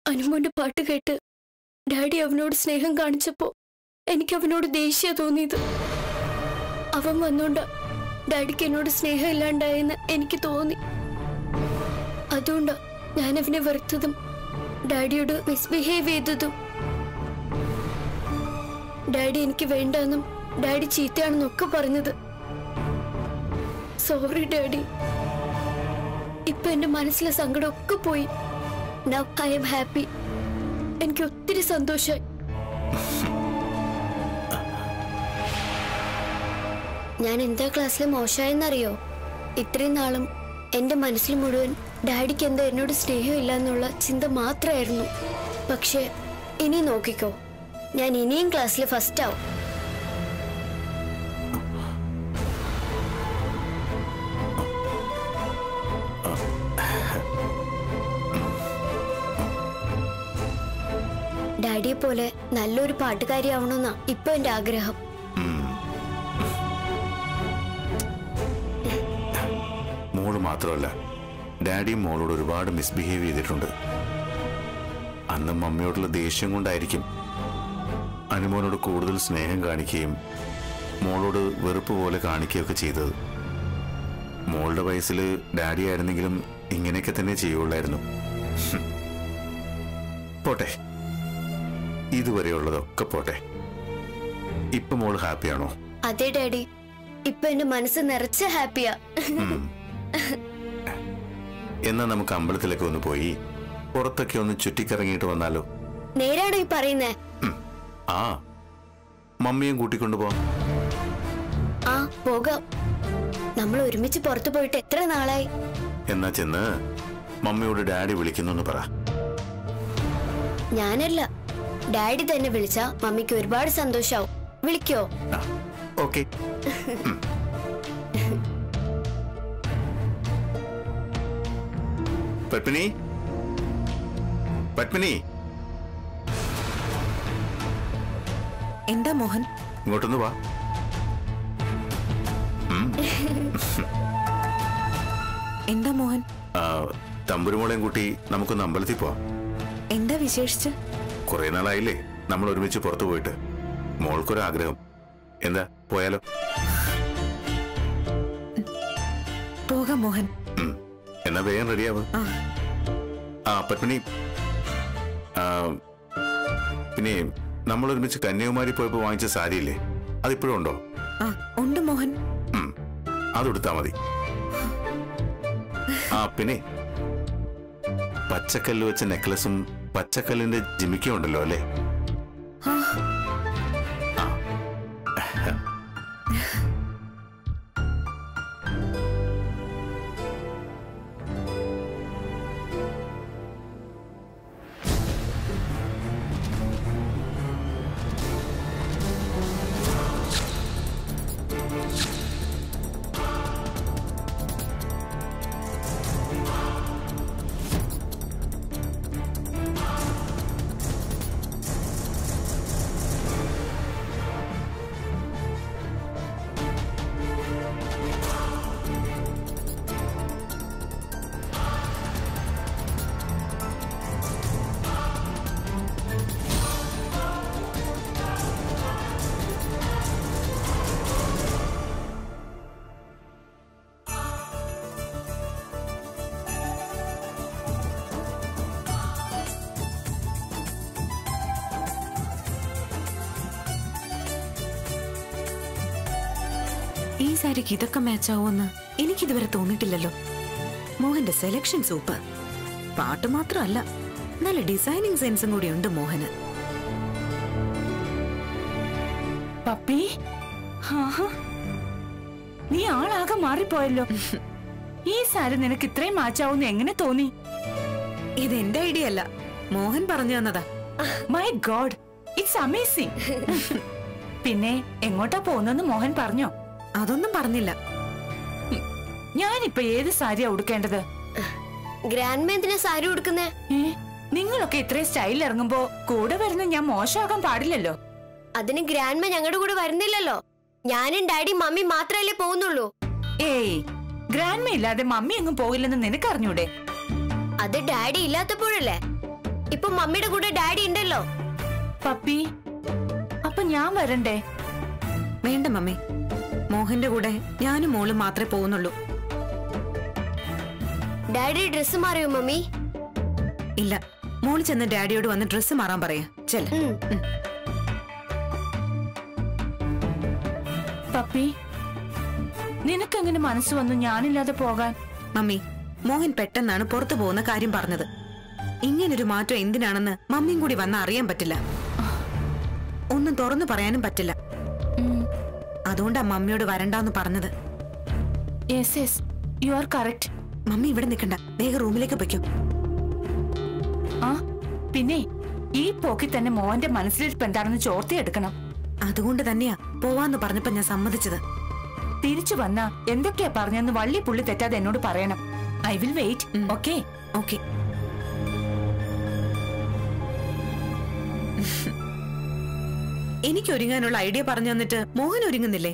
അനുമോന്റെ പാട്ട് കേട്ട് ഡാഡി അവനോട് സ്നേഹം കാണിച്ചപ്പോ എനിക്ക് അവനോട് ദേഷ്യ തോന്നിയത് അവൻ വന്നോണ്ട ഡാഡിക്ക് എന്നോട് സ്നേഹം ഇല്ലാണ്ടായെന്ന് എനിക്ക് തോന്നി അതുകൊണ്ടാ ഞാൻ അവനെ വെറുത്തതും ഡാഡിയോട് മിസ്ബിഹേവ് ചെയ്തതും ഡാഡി എനിക്ക് വേണ്ടെന്നും ഡാഡി ചീത്തയാണെന്നൊക്കെ പറഞ്ഞത് സോറി ഡാഡി ഇപ്പൊ എന്റെ മനസ്സിലെ സങ്കടമൊക്കെ പോയി നൗ ഐ എം ഹാപ്പി എനിക്ക് ഒത്തിരി സന്തോഷമായി ഞാൻ എന്താ ക്ലാസ്സിൽ മോശമായെന്നറിയോ ഇത്രയും നാളും എന്റെ മനസ്സിൽ മുഴുവൻ ഡാഡിക്ക് എന്താ എന്നോട് സ്നേഹമില്ല എന്നുള്ള ചിന്ത മാത്രമായിരുന്നു പക്ഷെ ഇനി നോക്കിക്കോ ഞാൻ ഇനിയും ക്ലാസ്സിൽ ഫസ്റ്റ് ആവും ഡാഡിയെ പോലെ നല്ലൊരു പാട്ടുകാരിയാവണമെന്നാ ഇപ്പൊ എന്റെ ആഗ്രഹം മോള് മാത്രമല്ല ഡാഡിയും മോളോട് ഒരുപാട് മിസ്ബിഹേവ് ചെയ്തിട്ടുണ്ട് അന്ന് മമ്മിയോടുള്ള ദേഷ്യം കൊണ്ടായിരിക്കും അനുമോനോട് കൂടുതൽ സ്നേഹം കാണിക്കുകയും മോളോട് വെറുപ്പ് പോലെ കാണിക്കുകയൊക്കെ ചെയ്തത് മോളുടെ വയസ്സിൽ ഡാഡി ആയിരുന്നെങ്കിലും ഇങ്ങനെയൊക്കെ തന്നെ ചെയ്യുള്ളായിരുന്നു ഹും. പോട്ടെ ഇതുവരെയുള്ളതൊക്കെ പോട്ടെ ഇപ്പൊ മോള് ഹാപ്പിയാണോ അതെ ഡാഡി ഇപ്പൊ എന്റെ മനസ്സ് നിറച്ച് ഹാപ്പിയാ ഉം. എന്നാ നമുക്ക് അമ്പലത്തിലേക്ക് ഒന്ന് പോയി പുറത്തൊക്കെ ഒന്ന് ചുറ്റിക്കറങ്ങിയിട്ട് വന്നാലോ നേരാണോ ഈ പറയുന്നേ ഉം. ആ മമ്മിയും കൂട്ടിക്കൊണ്ടു പോവാം ആ പോകാം നമ്മൾ ഒരുമിച്ച് പുറത്തു പോയിട്ട് എത്ര നാളായി എന്നാ ചെന്ന് മമ്മിയോട് ഡാഡി വിളിക്കുന്നു പറ ഞാനല്ല ഡാഡി തന്നെ വിളിച്ചാ മമ്മിക്ക് ഒരുപാട് സന്തോഷാവും വിളിക്കോ ആ ഓക്കെ പത്മിനി പത്മിനി എന്താ മോഹൻ ഇങ്ങോട്ടൊന്ന് വാ എന്താ മോഹൻ ആ, തമ്പുരുമോളെയും കൂട്ടി നമുക്കൊന്ന് അമ്പലത്തിൽ പോവാം എന്താ വിശേഷിച്ച് കുറെ നാളായില്ലേ നമ്മൾ ഒരുമിച്ച് പുറത്തു പോയിട്ട് മോൾക്കൊരാഗ്രഹം എന്താ പോയാലോ പോകാം മോഹൻ ഉം. എന്നാ വേഗം റെഡിയാവ് ആ ആ പത്മിനി ആ, പിന്നെ നമ്മൾ ഒരുമിച്ച് കന്യാകുമാരി പോയപ്പോ വാങ്ങിച്ച സാരിയില്ലേ അതിപ്പോഴും ഉണ്ടോ ആ ഉണ്ട് മോഹൻ ഉം. അതെടുത്താ മതി ആ പിന്നെ പച്ചക്കല്ല് വെച്ച നെക്ലസും പച്ചക്കല്ലിന്റെ ജിമിക്കും ഉണ്ടല്ലോ അല്ലേ ആ, ഈ സാരിക്ക് ഇതൊക്കെ മാച്ച് ആവുമെന്ന് എനിക്കിതുവരെ തോന്നിയിട്ടില്ലല്ലോ മോഹന്റെ സെലക്ഷൻ സൂപ്പർ പാട്ട് മാത്രമല്ല നല്ല ഡിസൈനിങ് സെൻസും കൂടി ഉണ്ട് മോഹന് പപ്പി ആഹാ. നീ ആളാകെ മാറിപ്പോയല്ലോ ഈ സാരി നിനക്ക് ഇത്രയും മാച്ചാവുന്ന എങ്ങനെ തോന്നി ഇത് എന്റെ ഐഡിയ അല്ല മോഹൻ പറഞ്ഞു തന്നതാ മൈ ഗോഡ് ഇറ്റ്സ് അമേസിംഗ് പിന്നെ എങ്ങോട്ടാ പോകുന്നെന്ന് മോഹൻ പറഞ്ഞോ അതൊന്നും പറഞ്ഞില്ല ഞാനിപ്പോ ഏത് സാരിയാ ഉടുക്കേണ്ടത് ഗ്രാൻഡ് എന്തിനാ സാരി കൊടുക്കുന്നേ ഏ നിങ്ങളൊക്കെ ഇത്രയും സ്റ്റൈൽ ഇറങ്ങുമ്പോ കൂടെ വരുന്ന ഞാൻ മോശമാകാൻ പാടില്ലല്ലോ അതിന് ഗ്രാൻഡ്മ ഞങ്ങളുടെ കൂടെ വരുന്നില്ലല്ലോ ഞാനും ഡാഡിയും മമ്മിയും മാത്രമല്ലേ പോകുന്നുള്ളൂ ഏയ് ഗ്രാൻഡ്മ ഇല്ലാതെ മമ്മി എങ്ങും പോകില്ലെന്ന് നിനക്ക് അറിഞ്ഞൂടെ അത് ഡാഡി ഇല്ലാത്തപ്പോഴല്ലേ ഇപ്പൊ മമ്മിയുടെ കൂടെ ഡാഡി ഉണ്ടല്ലോ പപ്പി അപ്പൊ ഞാൻ വരണ്ടേ വേണ്ട മമ്മി മോഹന്റെ കൂടെ ഞാനും മോളും മാത്രമേ പോകുന്നുള്ളൂ ഡാഡി ഡ്രസ് മാറിയോ മമ്മി ഇല്ല മോള് ചെന്ന് ഡാഡിയോട് വന്ന് ഡ്രസ്സ് മാറാൻ പറയാ ചെല്ല ഉം. പപ്പി നിനക്കെങ്ങനെ മനസ്സ് വന്നു ഞാനില്ലാതെ പോകാൻ മമ്മി മോഹൻ പെട്ടെന്നാണ് പുറത്തു പോകുന്ന കാര്യം പറഞ്ഞത് ഇങ്ങനൊരു മാറ്റം എന്തിനാണെന്ന് മമ്മിയും കൂടി വന്ന അറിയാൻ പറ്റില്ല ഒന്നും തുറന്നു പറയാനും പറ്റില്ല അതുകൊണ്ടാ മമ്മിയോട് വരണ്ടാന്ന് പറഞ്ഞത് yes yes you are correct mummy ഇവിടെ നിൽക്കണ്ട വേഗം റൂമിലേക്ക് പൊയ്ക്കോ ആ പിന്നെ ഈ പോക്കിൽ തന്നെ മോന്റെ മനസ്സിലിരിപ്പ് എന്താണെന്ന് ചോർത്തിയെടുക്കണം അതുകൊണ്ട് തന്നെയാ പോവാന്ന് പറഞ്ഞപ്പോ ഞാൻ സമ്മതിച്ചത് തിരിച്ചു വന്ന എന്തൊക്കെയാ പറഞ്ഞെന്ന് വള്ളി പുള്ളി തെറ്റാതെ എന്നോട് പറയണം I will wait okay okay എനിക്ക് ഒരുങ്ങാനുള്ള ഐഡിയ പറഞ്ഞു തന്നിട്ട് മോഹൻ ഒരുങ്ങുന്നില്ലേ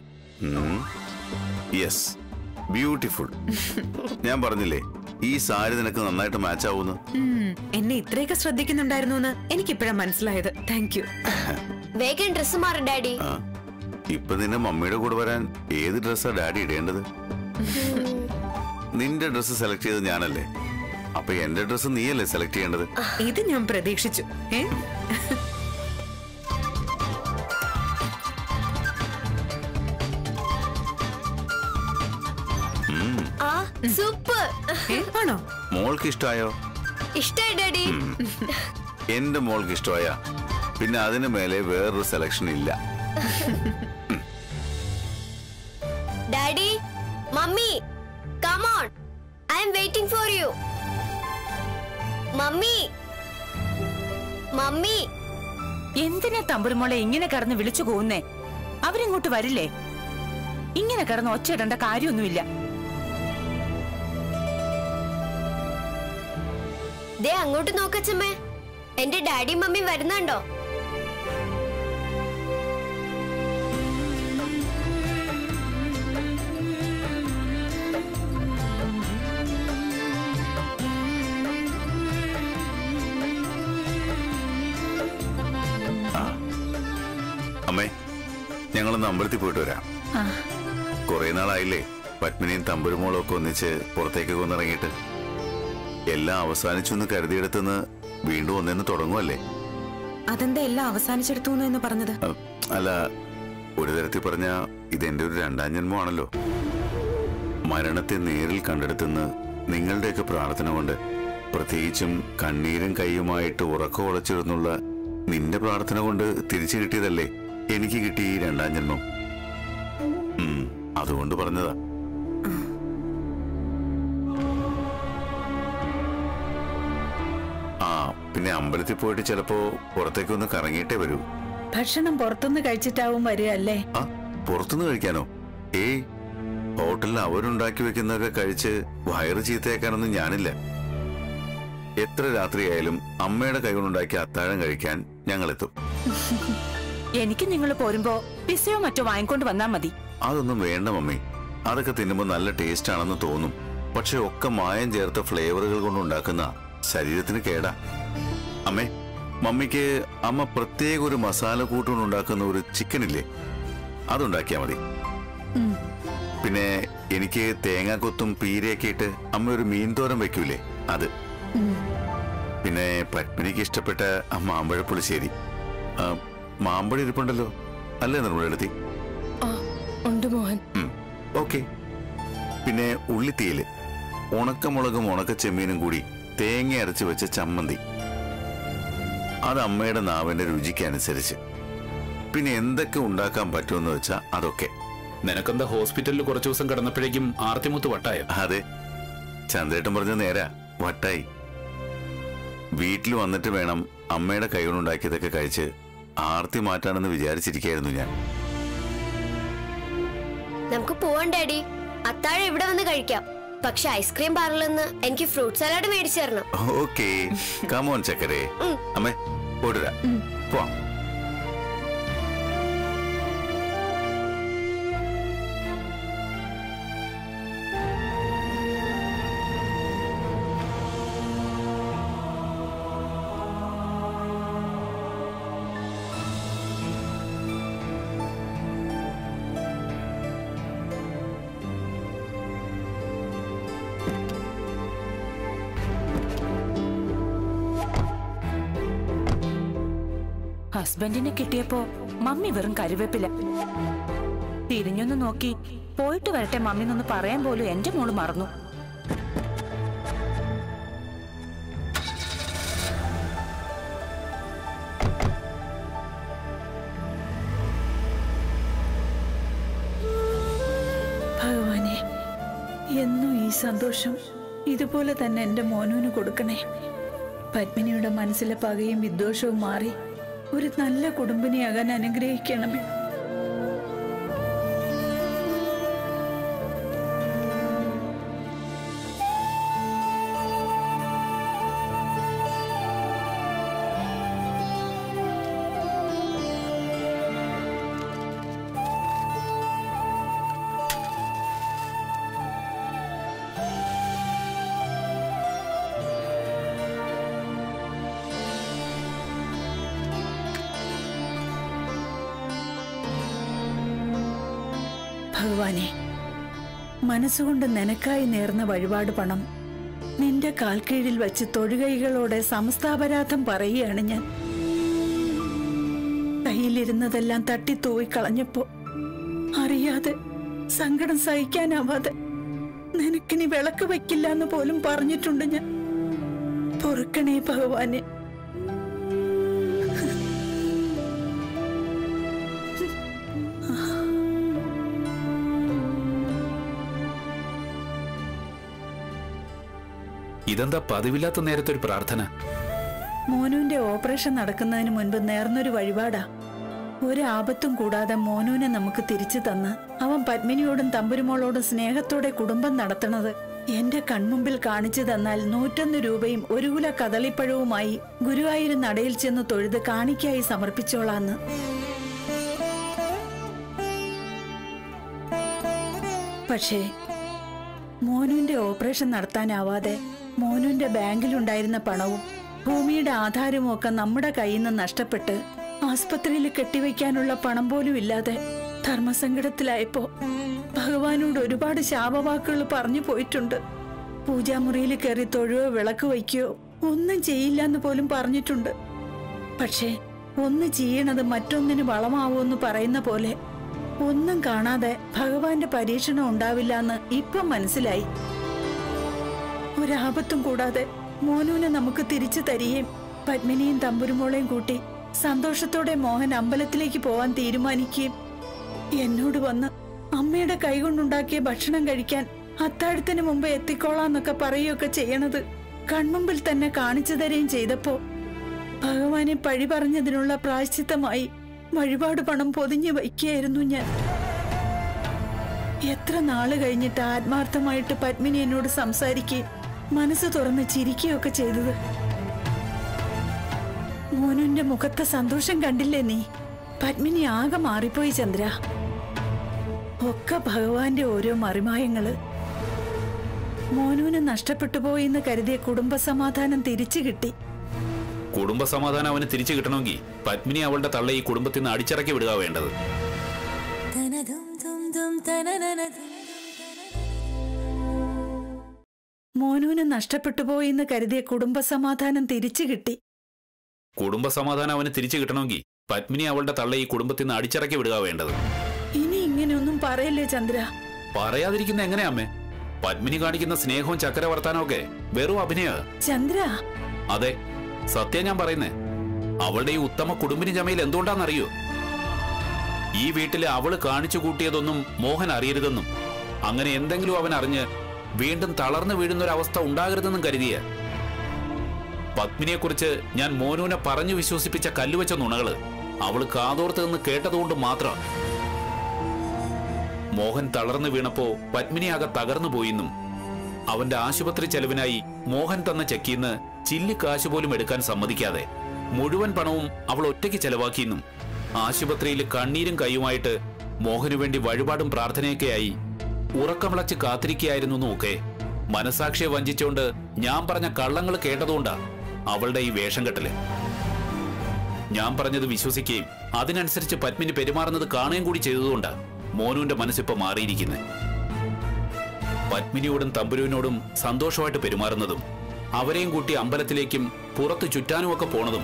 യെസ് ബ്യൂട്ടിഫുൾ ഞാൻ പറഞ്ഞില്ലേ ഈ സാരി നിനക്ക് നന്നായിട്ട് മാച്ച് ആവുന്നു ഉം, എന്നെ ഇത്രയൊക്കെ ശ്രദ്ധിക്കുന്നുണ്ടായിരുന്നു എന്ന് എനിക്കിപ്പോഴാ മനസ്സിലായത് താങ്ക് യു വേഗം ഡ്രസ് മാറി ഡാഡി ആ ഇപ്പൊ നിന്നെ മമ്മിയുടെ കൂടെ വരാൻ ഏത് ഡ്രസ്സാ ഡാഡി ഇടേണ്ടത് നിന്റെ ഡ്രസ്സ് സെലക്ട് ചെയ്തത് ഞാനല്ലേ അപ്പൊ എന്റെ ഡ്രസ്സ് നീയല്ലേ സെലക്ട് ചെയ്യേണ്ടത് ഇത് ഞാൻ പ്രതീക്ഷിച്ചു ഏ ആ സൂപ്പർ ഏ, ആണോ മോൾക്ക് ഇഷ്ടമായോ ഇഷ്ടായി ഡാഡി എന്റെ മോൾക്ക് ഇഷ്ടമായ പിന്നെ അതിന് മേലെ വേറൊരു സെലക്ഷൻ ഇല്ല daddy mummy come on I'm waiting for you mummy mummy എന്തിനാ തമ്പുരുമോളെ ഇങ്ങനെ കിടന്ന് വിളിച്ചു പോകുന്നേ അവരിങ്ങോട്ട് വരില്ലേ ഇങ്ങനെ കിടന്ന് ഒച്ചയിടേണ്ട കാര്യമൊന്നുമില്ല ദേ അങ്ങോട്ട് നോക്കച്ചമ്മേ എന്റെ ഡാഡി മമ്മി വരുന്നുണ്ടോ അമ്മേ ഞങ്ങളൊന്ന് അമ്പലത്തിൽ പോയിട്ട് വരാം ആ, കുറെ നാളായില്ലേ പത്മിനിയും തമ്പുരുമോളും ഒക്കെ ഒന്നിച്ച് പുറത്തേക്ക് കൊന്നിറങ്ങിയിട്ട് എല്ലാം അവസാനിച്ചു എന്ന് കരുതിയെടുത്തുനിന്ന് വീണ്ടും ഒന്നെന്ന് തുടങ്ങുമല്ലേ അതെന്താ എല്ലാം അവസാനിച്ചെടുത്തു എന്ന് പറഞ്ഞത് അ- അല്ല ഒരു തരത്തിൽ പറഞ്ഞ ഇതെന്റെ ഒരു രണ്ടാം ജന്മമാണല്ലോ മരണത്തെ നേരിൽ കണ്ടെടുത്തുനിന്ന് നിങ്ങളുടെയൊക്കെ പ്രാർത്ഥന കൊണ്ട് പ്രത്യേകിച്ചും കണ്ണീരും കൈയുമായിട്ട് ഉറക്കം ഉളച്ചിരുന്നുള്ള നിന്റെ പ്രാർത്ഥന കൊണ്ട് തിരിച്ചു കിട്ടിയതല്ലേ എനിക്ക് കിട്ടിയ ഈ രണ്ടാം ജന്മം ഉം, അതുകൊണ്ട് പറഞ്ഞതാ ആ പിന്നെ അമ്പലത്തിൽ പോയിട്ട് ചിലപ്പോ പുറത്തേക്കൊന്ന് കറങ്ങിയിട്ടേ വരൂ ഭക്ഷണം പുറത്തുനിന്ന് കഴിച്ചിട്ടാവും വരിക അല്ലേ ആ പുറത്തുനിന്ന് കഴിക്കാനോ ഏയ് ഹോട്ടലിൽ അവരുണ്ടാക്കി വെക്കുന്നതൊക്കെ കഴിച്ച് വയറ് ചീത്തയാക്കാനൊന്നും ഞാനില്ല എത്ര രാത്രിയായാലും അമ്മയുടെ കൈകൊണ്ടുണ്ടാക്കിയ അത്താഴം കഴിക്കാൻ ഞങ്ങളെത്തും എനിക്ക് നിങ്ങൾ പോരുമ്പോ പിസയോ മറ്റോ വാങ്ങിക്കൊണ്ട് വന്നാ മതി അതൊന്നും വേണ്ട മമ്മി അതൊക്കെ തിന്നുമ്പോൾ നല്ല ടേസ്റ്റ് ആണെന്ന് തോന്നും പക്ഷെ ഒക്കെ മായം ചേർത്ത ഫ്ലേവറുകൾ കൊണ്ടുണ്ടാക്കുന്ന ശരീരത്തിന് കേടാ അമ്മേ മമ്മിക്ക് അമ്മ പ്രത്യേക ഒരു മസാല കൂട്ടുകൊണ്ടുണ്ടാക്കുന്ന ഒരു ചിക്കൻ ഇല്ലേ അതുണ്ടാക്കിയാ മതി പിന്നെ എനിക്ക് തേങ്ങാക്കൊത്തും പീരയൊക്കെ ഇട്ട് അമ്മ ഒരു മീൻതോരൻ വെക്കൂലേ അത് പിന്നെ പത്മിനിക്ക് ഇഷ്ടപ്പെട്ട ആ മാമ്പഴ പുളിശ്ശേരി ആ, മാമ്പഴ ഇരിപ്പുണ്ടല്ലോ അല്ലേ നിർമ്മലെടുത്തി ഉണ്ട് മോഹൻ ഓക്കെ പിന്നെ ഉള്ളിത്തീയില് ഉണക്കമുളകും ഉണക്ക ചെമ്മീനും കൂടി തേങ്ങ അരച്ച് വെച്ച ചമ്മന്തി അത് അമ്മയുടെ നാവിന്റെ രുചിക്ക് അനുസരിച്ച് പിന്നെ എന്തൊക്കെ ഉണ്ടാക്കാൻ പറ്റുമെന്ന് വെച്ചാ അതൊക്കെ നിനക്കെന്താ ഹോസ്പിറ്റലിൽ കുറച്ചു ദിവസം കിടന്നപ്പോഴേക്കും ആർത്തിമുത്ത് വട്ടായോ അതെ ചന്ദ്രേട്ടൻ പറഞ്ഞ നേരാ വട്ടായി വീട്ടിൽ വന്നിട്ട് വേണം അമ്മയുടെ കൈകൊണ്ടുണ്ടാക്കിയതൊക്കെ കഴിച്ച് ആർത്തി മാറ്റാണെന്ന് വിചാരിച്ചിരിക്കായിരുന്നു ഞാൻ നമുക്ക് പോവാൻ ഡാഡി അത്താഴം ഇവിടെ വന്ന് കഴിക്കാം പക്ഷെ ഐസ്ക്രീം പാർലറിൽ നിന്ന് എനിക്ക് ഫ്രൂട്ട് സലാഡ് മേടിച്ചു തരണം ഓക്കെ കമോൻ ചക്കരെ അമ്മേ ഓടുക പോവാം ഹസ്ബൻഡിനെ കിട്ടിയപ്പോ മമ്മി വെറും കരുവേപ്പില തിരിഞ്ഞൊന്ന് നോക്കി പോയിട്ട് വരട്ടെ മമ്മി എന്നൊന്ന് പറയാൻ പോലും എന്റെ മോള് മറന്നു ഭഗവാനെ എന്നും ഈ സന്തോഷം ഇതുപോലെ തന്നെ എന്റെ മോനൂന് കൊടുക്കണേ പത്മിനിയുടെ മനസ്സിലെ പകയും വിദ്വേഷവും മാറി ഒരു നല്ല കുടുംബിനിയാകാൻ അനുഗ്രഹിക്കണമേ ഭഗവാനെ മനസ്സുകൊണ്ട് നിനക്കായി നേർന്ന വഴിപാട് പണം നിന്റെ കാൽക്കീഴിൽ വച്ച് തൊഴുകൈകളോടെ സമസ്താപരാധം പറയുകയാണ് ഞാൻ കയ്യിലിരുന്നതെല്ലാം തട്ടിത്തൂവി കളഞ്ഞപ്പോ അറിയാതെ സങ്കടം സഹിക്കാനാവാതെ നിനക്കിനി വിളക്ക് വയ്ക്കില്ല എന്ന് പോലും പറഞ്ഞിട്ടുണ്ട് ഞാൻ പൊറുക്കണേ ഭഗവാനെ ഇതെന്താ പതിവില്ലാത്ത നേരത്തെ ഒരു പ്രാർത്ഥന മോനുവിന്റെ ഓപ്പറേഷൻ നടക്കുന്നതിന് മുൻപ് നേർന്നൊരു വഴിപാടാ ഒരു ആപത്തും കൂടാതെ മോനുവിനെ നമുക്ക് തിരിച്ചു തന്ന് അവൻ പത്മിനിയോടും തമ്പുരുമോളോടും സ്നേഹത്തോടെ കുടുംബം നടത്തണത് എന്റെ കൺമുമ്പിൽ കാണിച്ചു തന്നാൽ നൂറ്റൊന്ന് രൂപയും ഒരു കുല കദളിപ്പഴവുമായി ഗുരുവായൂർ നടയിൽ ചെന്ന് തൊഴുത് കാണിക്കായി സമർപ്പിച്ചോളാന്ന് പക്ഷേ മോനുവിന്റെ ഓപ്പറേഷൻ നടത്താനാവാതെ മോനുവിന്റെ ബാങ്കിലുണ്ടായിരുന്ന പണവും ഭൂമിയുടെ ആധാരവും ഒക്കെ നമ്മുടെ കയ്യിൽ നിന്ന് നഷ്ടപ്പെട്ട് ആസ്പത്രിയിൽ കെട്ടിവെക്കാനുള്ള പണം പോലും ഇല്ലാതെ ധർമ്മസങ്കടത്തിലായപ്പോ ഭഗവാനോട് ഒരുപാട് ശാപവാക്കുകൾ പറഞ്ഞു പോയിട്ടുണ്ട് പൂജാമുറിയിൽ കയറി തൊഴുവോ വിളക്ക് വയ്ക്കുകയോ ഒന്നും ചെയ്യില്ല എന്ന് പോലും പറഞ്ഞിട്ടുണ്ട് പക്ഷേ ഒന്ന് ചെയ്യണത് മറ്റൊന്നിന് വളമാവൂന്ന് പറയുന്ന പോലെ ഒന്നും കാണാതെ ഭഗവാന്റെ പരീക്ഷണം ഉണ്ടാവില്ല എന്ന് ഇപ്പം മനസ്സിലായി ഒരാപത്തും കൂടാതെ മോനുവിനെ നമുക്ക് തിരിച്ചു തരികയും പത്മിനിയും തമ്പുരുമോളെയും കൂട്ടി സന്തോഷത്തോടെ മോഹൻ അമ്പലത്തിലേക്ക് പോവാൻ തീരുമാനിക്കുകയും എന്നോട് വന്ന് അമ്മയുടെ കൈകൊണ്ടുണ്ടാക്കിയ ഭക്ഷണം കഴിക്കാൻ അത്താഴത്തിന് മുമ്പ് എത്തിക്കോളാന്നൊക്കെ പറയുകയൊക്കെ ചെയ്യണത് കൺമുമ്പിൽ തന്നെ കാണിച്ചു തരുകയും ചെയ്തപ്പോ ഭഗവാനെ പഴി പറഞ്ഞതിനുള്ള പ്രായശ്ചിത്തമായി വഴിപാട് പണം പൊതിഞ്ഞു വയ്ക്കുകയായിരുന്നു ഞാൻ എത്ര നാള് കഴിഞ്ഞിട്ട് ആത്മാർത്ഥമായിട്ട് പത്മിനി എന്നോട് സംസാരിക്കുകയും മനസ്സ് തുറന്ന് ചിരിക്കുകയൊക്കെ ചെയ്തത് മോനുവിന്റെ മുഖത്തെ സന്തോഷം കണ്ടില്ലേ നീ പത്മിനി ആകെ മാറിപ്പോയി ചന്ദ്ര ഒക്കെ ഭഗവാന്റെ ഓരോ മറിമായങ്ങള് മോനുവിന് നഷ്ടപ്പെട്ടു പോയിന്ന് കരുതിയ കുടുംബസമാധാനം തിരിച്ചു കിട്ടി കുടുംബ സമാധാനം അവന് തിരിച്ചു കിട്ടണമെങ്കിൽ പത്മിനി അവളുടെ തള്ള ഈ കുടുംബത്തിൽ നിന്ന് അടിച്ചിറക്കി വിടുക വേണ്ടത് മോനുവിന് നഷ്ടപ്പെട്ടു പോയിന്ന് കരുതിയ കുടുംബസമാധാനം തിരിച്ചു കിട്ടി കുടുംബ സമാധാനം അവന് തിരിച്ചു കിട്ടണമെങ്കിൽ പത്മിനി അവളുടെ തള്ള ഈ കുടുംബത്തിൽ നിന്ന് അടിച്ചിറക്കി വിടുക വേണ്ടത് ഇനി ഇങ്ങനെയൊന്നും പറയല്ലേ ചന്ദ്ര പറയാതിരിക്കുന്ന എങ്ങനെയാ അമ്മേ പത്മിനി കാണിക്കുന്ന സ്നേഹവും ചക്കര വർത്താനമൊക്കെ വെറും അഭിനയ ചന്ദ്ര അതെ സത്യം ഞാൻ പറയുന്നേ അവളുടെ ഈ ഉത്തമ കുടുംബിനി ചമയിൽ എന്തുകൊണ്ടാണെന്നറിയോ ഈ വീട്ടിലെ അവള് കാണിച്ചു കൂട്ടിയതൊന്നും മോഹൻ അറിയരുതെന്നും അങ്ങനെ എന്തെങ്കിലും അവൻ അറിഞ്ഞ് വീണ്ടും തളർന്നു വീഴുന്നൊരവസ്ഥ ഉണ്ടാകരുതെന്നും കരുതിയ പത്മിനിയെക്കുറിച്ച് ഞാൻ മോനുവിനെ പറഞ്ഞു വിശ്വസിപ്പിച്ച കല്ലുവെച്ച നുണകള് അവള് കാതോർത്ത് നിന്ന് കേട്ടതുകൊണ്ട് മാത്രം മോഹൻ തളർന്നു വീണപ്പോ പത്മിനിയാകെ തകർന്നു പോയിന്നും അവന്റെ ആശുപത്രി ചെലവിനായി മോഹൻ തന്ന ചെക്കിന്ന് ചില്ലി കാശ് പോലും എടുക്കാൻ സമ്മതിക്കാതെ മുഴുവൻ പണവും അവൾ ഒറ്റയ്ക്ക് ചെലവാക്കിയെന്നും ആശുപത്രിയിൽ കണ്ണീരും കൈയുമായിട്ട് മോഹനു വേണ്ടി വഴിപാടും പ്രാർത്ഥനയൊക്കെയായി ഉറക്കമിളച്ച് കാത്തിരിക്കുകയായിരുന്നു ഒക്കെ മനസാക്ഷിയെ വഞ്ചിച്ചുകൊണ്ട് ഞാൻ പറഞ്ഞ കള്ളങ്ങൾ കേട്ടതുകൊണ്ടാ അവളുടെ ഈ വേഷം കെട്ടല് ഞാൻ പറഞ്ഞത് വിശ്വസിക്കുകയും അതിനനുസരിച്ച് പത്മിനി പെരുമാറുന്നത് കാണുകയും കൂടി ചെയ്തതുകൊണ്ടാ മോനുവിന്റെ മനസ്സിപ്പോ മാറിയിരിക്കുന്നത് പത്മിനിയോടും തമ്പുരുവിനോടും സന്തോഷമായിട്ട് പെരുമാറുന്നതും അവരെയും കൂട്ടി അമ്പലത്തിലേക്കും പുറത്തു ചുറ്റാനുമൊക്കെ പോണതും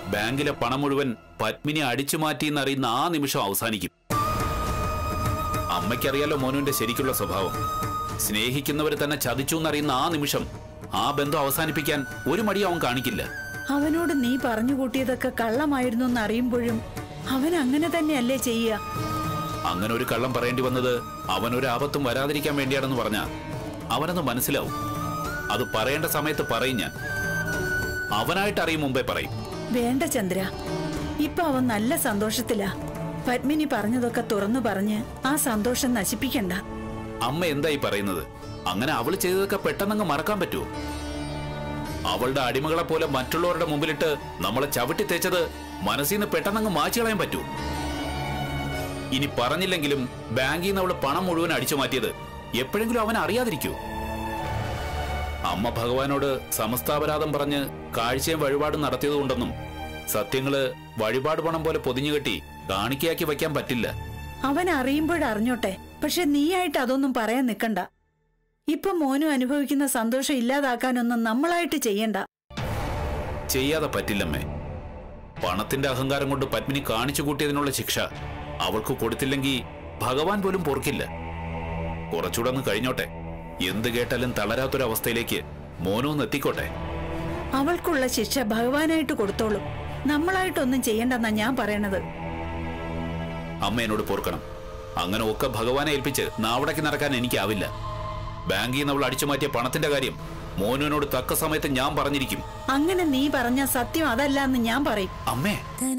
ബാങ്കിലെ പണം മുഴുവൻ പത്മിനി അടിച്ചു മാറ്റിയെന്നറിയുന്ന ആ നിമിഷം അവസാനിക്കും അമ്മയ്ക്കറിയാലോ മോനുവിന്റെ ശരിക്കുള്ള സ്വഭാവം സ്നേഹിക്കുന്നവർ തന്നെ ചതിച്ചു എന്നറിയുന്ന ആ നിമിഷം ആ ബന്ധം അവസാനിപ്പിക്കാൻ ഒരു മടി അവൻ കാണിക്കില്ല അവനോട് നീ പറഞ്ഞു കൂട്ടിയതൊക്കെ കള്ളമായിരുന്നു എന്ന് അറിയുമ്പോഴും അവൻ അങ്ങനെ തന്നെയല്ലേ ചെയ്യുക അങ്ങനെ ഒരു കള്ളം പറയേണ്ടി വന്നത് അവനൊരു ആപത്തും വരാതിരിക്കാൻ വേണ്ടിയാണെന്ന് പറഞ്ഞ അവനത് മനസ്സിലാവും അത് പറയേണ്ട സമയത്ത് പറയും ഞാൻ അവനായിട്ട് അറിയും മുമ്പേ പറയും വേണ്ട ചന്ദ്ര ഇപ്പൊ അവൻ നല്ല സന്തോഷത്തിലാ പത്മിനി പറഞ്ഞതൊക്കെ തുറന്നു പറഞ്ഞ് ആ സന്തോഷം നശിപ്പിക്കണ്ട അമ്മ എന്തായി പറയുന്നത് അങ്ങനെ അവൾ ചെയ്തതൊക്കെ പെട്ടെന്നങ്ങ് മറക്കാൻ പറ്റുമോ അവളുടെ അടിമകളെ പോലെ മറ്റുള്ളവരുടെ മുമ്പിലിട്ട് നമ്മളെ ചവിട്ടി തേച്ചത് മനസ്സിൽ നിന്ന് പെട്ടെന്നങ്ങ് മാറ്റി കളയാൻ പറ്റൂ ഇനി പറഞ്ഞില്ലെങ്കിലും ബാങ്കിൽ നിന്ന് അവള് പണം മുഴുവൻ അടിച്ചു മാറ്റിയത് എപ്പോഴെങ്കിലും അവൻ അറിയാതിരിക്കൂ അമ്മ ഭഗവാനോട് സമസ്താപരാധം പറഞ്ഞ് കാഴ്ചയും വഴിപാടും നടത്തിയതുകൊണ്ടെന്നും സത്യങ്ങള് വഴിപാട് പണം പോലെ പൊതിഞ്ഞുകെട്ടി കാണിക്കയാക്കി വയ്ക്കാൻ പറ്റില്ല അവൻ അറിയുമ്പോഴറിഞ്ഞോട്ടെ പക്ഷെ നീയായിട്ട് അതൊന്നും പറയാൻ നിക്കണ്ട ഇപ്പൊ മോനും അനുഭവിക്കുന്ന സന്തോഷം ഇല്ലാതാക്കാനൊന്നും നമ്മളായിട്ട് ചെയ്യണ്ട ചെയ്യാതെ പറ്റില്ലമ്മേ പണത്തിന്റെ അഹങ്കാരം കൊണ്ട് പത്മിനി കാണിച്ചു കൂട്ടിയതിനുള്ള ശിക്ഷ അവൾക്ക് കൊടുത്തില്ലെങ്കിൽ ഭഗവാൻ പോലും പൊറുക്കില്ല കുറച്ചുകൂടെ ഒന്ന് കഴിഞ്ഞോട്ടെ എന്ത് കേട്ടാലും തളരാത്തൊരവസ്ഥയിലേക്ക് മോനൊന്ന് എത്തിക്കോട്ടെ അവൾക്കുള്ള ശിക്ഷ ഭഗവാനായിട്ട് കൊടുത്തോളും നമ്മളായിട്ടൊന്നും ചെയ്യണ്ടെന്നാ ഞാൻ പറയണത് അമ്മ എന്നോട് പൊറുക്കണം അങ്ങനെ ഒക്കെ ഭഗവാനെ ഏൽപ്പിച്ച് നാവടക്കി നടക്കാൻ എനിക്കാവില്ല ബാങ്കിൽ നിന്ന് അവൾ അടിച്ചു മാറ്റിയ പണത്തിന്റെ കാര്യം മോനുവിനോട് തക്ക സമയത്ത് ഞാൻ പറഞ്ഞിരിക്കും അങ്ങനെ നീ പറഞ്ഞ സത്യം അതല്ല എന്ന് ഞാൻ പറയും അമ്മേ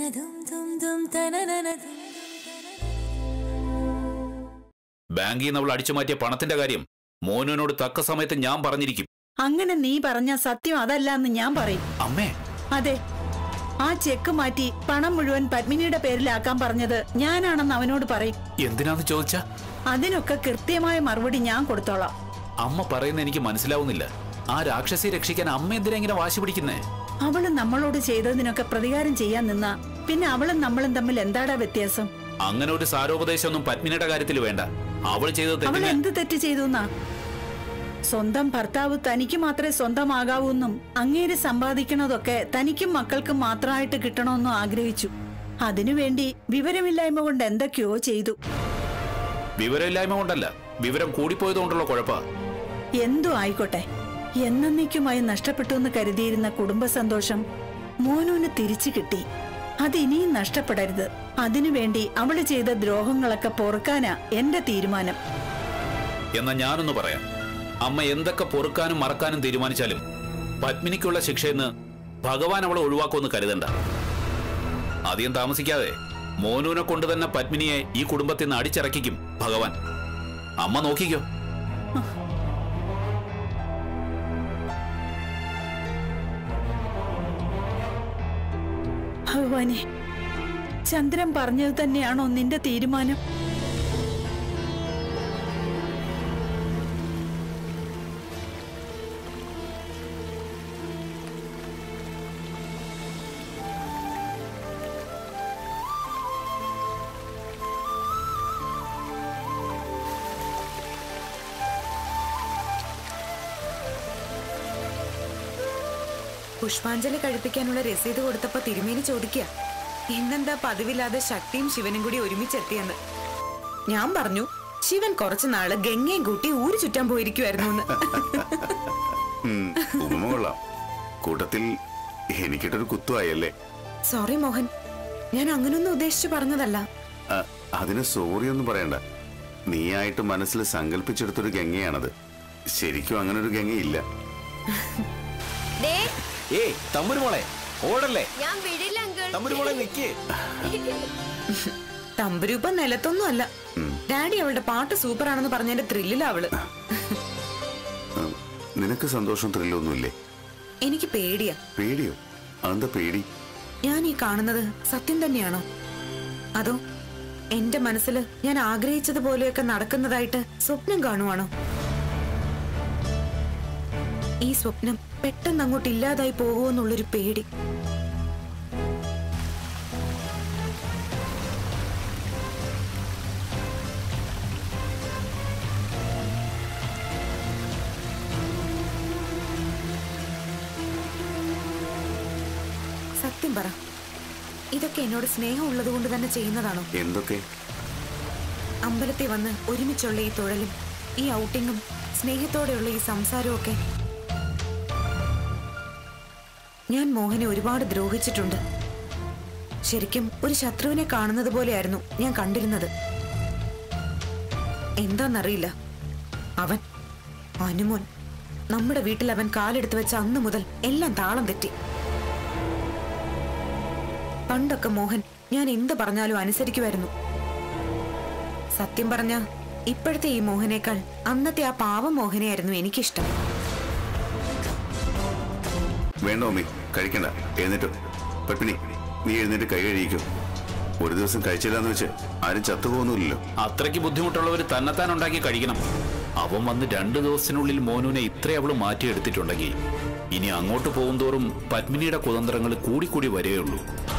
ബാങ്കിൽ നിന്ന് അവൾ അടിച്ചു മാറ്റിയ പണത്തിന്റെ കാര്യം മോനുവിനോട് തക്ക സമയത്ത് ഞാൻ പറഞ്ഞിരിക്കും അങ്ങനെ നീ പറഞ്ഞ സത്യം അതല്ല എന്ന് ഞാൻ പറയും അമ്മേ അതെ ആ ചെക്ക് മാറ്റി പണം മുഴുവൻ പത്മിനിയുടെ പേരിലാക്കാൻ പറഞ്ഞത് ഞാനാണെന്ന് അവനോട് പറയും എന്തിനാന്ന് ചോദിച്ചാ അതിനൊക്കെ കൃത്യമായ മറുപടി ഞാൻ കൊടുത്തോളാം അമ്മ പറയുന്ന എനിക്ക് മനസ്സിലാവുന്നില്ല ആ രാക്ഷസിയെ രക്ഷിക്കാൻ അമ്മ എന്തിനാ ഇങ്ങനെ വാശി പിടിക്കുന്നേ അവള് നമ്മളോട് ചെയ്തതിനൊക്കെ പ്രതികാരം ചെയ്യാൻ നിന്നാ പിന്നെ അവളും നമ്മളും തമ്മിൽ എന്താടാ വ്യത്യാസം അങ്ങനെ ഒരു സാരോപദേശമൊന്നും പത്മിനിയുടെ കാര്യത്തിൽ വേണ്ട അവൾ ചെയ്തത് അവൾ തെറ്റിന് എന്ത് തെറ്റ് ചെയ്തു എന്നാ സ്വന്തം ഭർത്താവ് തനിക്ക് മാത്രമേ സ്വന്തമാകാവൂന്നും അങ്ങേര് സമ്പാദിക്കണതൊക്കെ തനിക്കും മക്കൾക്കും മാത്രമായിട്ട് കിട്ടണമെന്നും ആഗ്രഹിച്ചു അതിനുവേണ്ടി വിവരമില്ലായ്മ കൊണ്ട് എന്തൊക്കെയോ ചെയ്തു വിവരമില്ലായ്മ കൊണ്ടല്ല വിവരം കൂടിപ്പോയത് കൊണ്ടുള്ള കുഴപ്പ എന്തോ ആയിക്കോട്ടെ എന്നേക്കുമായി നഷ്ടപ്പെട്ടു എന്ന് കരുതിയിരുന്ന കുടുംബ സന്തോഷം മോനൂന് തിരിച്ചു കിട്ടി അത് ഇനിയും നഷ്ടപ്പെടരുത് അതിനുവേണ്ടി അവള് ചെയ്ത ദ്രോഹങ്ങളൊക്കെ പൊറുക്കാനാ എന്റെ തീരുമാനം എന്നാ ഞാനൊന്ന് പറയാം അമ്മ എന്തൊക്കെ പൊറുക്കാനും മറക്കാനും തീരുമാനിച്ചാലും പത്മിനിക്കുള്ള ശിക്ഷയെന്ന് ഭഗവാൻ അവളെ ഒഴിവാക്കുമെന്ന് കരുതണ്ട അധികം താമസിക്കാതെ മോനുവിനെ കൊണ്ട് തന്നെ പത്മിനിയെ ഈ കുടുംബത്തിൽ നിന്ന് അടിച്ചിറക്കിക്കും ഭഗവാൻ അമ്മ നോക്കിക്കോ ഭഗവാനെ ചന്ദ്രൻ പറഞ്ഞത് തന്നെയാണോ നിന്റെ തീരുമാനം പുഷ്പാഞ്ജലി കഴിപ്പിക്കാനുള്ള രസീത് കൊടുത്തപ്പോ തിരുമേനി ചോദിക്കുക ഇന്നെന്താ പതിവില്ലാതെ ശക്തിയും ശിവനും കൂടി ഒരുമിച്ചെത്തിയെന്ന് ഞാൻ പറഞ്ഞു ശിവൻ കുറച്ചു നാള് ഗംഗയും കൂട്ടി ഊര് ചുറ്റാൻ പോയിരിക്കുമായിരുന്നു എന്ന് ഉം, ഉപമ കൊള്ളാം കൂട്ടത്തിൽ എനിക്കിട്ടൊരു കുത്തുവായല്ലേ സോറി മോഹൻ ഞാൻ അങ്ങനൊന്നും ഉദ്ദേശിച്ചു പറഞ്ഞതല്ല അ, അതിന് സോറി ഒന്നും പറയണ്ട നീയായിട്ട് മനസ്സിൽ സങ്കല്പിച്ചെടുത്തൊരു ഗംഗയാണത് ശരിക്കും അങ്ങനെ ഒരു ഗംഗയില്ല ദേ, ഏയ് തമ്പുരു മോളെ ഓടല്ലേ ഞാൻ വിടില്ല അങ്കിൾ തമ്പുരു മോളെ നിക്കേ തമ്പുരൂപ നിലത്തൊന്നും അല്ല ഡാഡി അവളുടെ പാട്ട് സൂപ്പറാണെന്ന് പറഞ്ഞതിന്റെ ത്രില്ലിലാ അവള് ഉം, നിനക്ക് സന്തോഷം ത്രില്ലൊന്നുമില്ലേ എനിക്ക് പേടിയാ പേടിയോ അതെന്താ പേടി ഞാൻ ഈ കാണുന്നത് സത്യം തന്നെയാണോ അതോ എന്റെ മനസ്സിൽ ഞാൻ ആഗ്രഹിച്ചതുപോലെയൊക്കെ നടക്കുന്നതായിട്ട് സ്വപ്നം കാണുവാണോ ഈ സ്വപ്നം പെട്ടെന്ന് അങ്ങോട്ട് ഇല്ലാതായി പോകുമെന്നുള്ളൊരു പേടി സത്യം പറ ഇതൊക്കെ എന്നോട് സ്നേഹം ഉള്ളത് കൊണ്ട് തന്നെ ചെയ്യുന്നതാണോ എന്തൊക്കെ അമ്പലത്തിൽ വന്ന് ഒരുമിച്ചുള്ള ഈ തൊഴലും ഈ ഔട്ടിങ്ങും സ്നേഹത്തോടെയുള്ള ഈ സംസാരവും ഒക്കെ ഞാൻ മോഹനെ ഒരുപാട് ദ്രോഹിച്ചിട്ടുണ്ട് ശരിക്കും ഒരു ശത്രുവിനെ കാണുന്നത് പോലെയായിരുന്നു ഞാൻ കണ്ടിരുന്നത് എന്താന്നറിയില്ല അവൻ അനുമോൻ നമ്മുടെ വീട്ടിൽ അവൻ കാലെടുത്ത് വെച്ച അന്ന് മുതൽ എല്ലാം താളം തെറ്റി പണ്ടൊക്കെ മോഹൻ ഞാൻ എന്ത് പറഞ്ഞാലും അനുസരിക്കുമായിരുന്നു സത്യം പറഞ്ഞ ഇപ്പോഴത്തെ ഈ മോഹനേക്കാൾ അന്നത്തെ ആ പാവം മോഹനെയായിരുന്നു എനിക്കിഷ്ടം വേണ്ട മമ്മി കഴിക്കണ്ട എഴുന്നേറ്റോ പത്മിനി നീ എഴുന്നേറ്റ് കൈ കഴിയിക്കോ ഒരു ദിവസം കഴിച്ചില്ലാന്ന് വെച്ച് ആരും ചത്തുപോകുന്നില്ലല്ലോ അത്രയ്ക്ക് ബുദ്ധിമുട്ടുള്ളവർ തന്നെത്താൻ ഉണ്ടാക്കി കഴിക്കണം അവൻ വന്ന് രണ്ടു ദിവസത്തിനുള്ളിൽ മോനുവിനെ ഇത്ര അവള് മാറ്റിയെടുത്തിട്ടുണ്ടെങ്കിൽ ഇനി അങ്ങോട്ട് പോകുന്തോറും പത്മിനിയുടെ കുതന്ത്രങ്ങൾ കൂടിക്കൂടി വരികയുള്ളൂ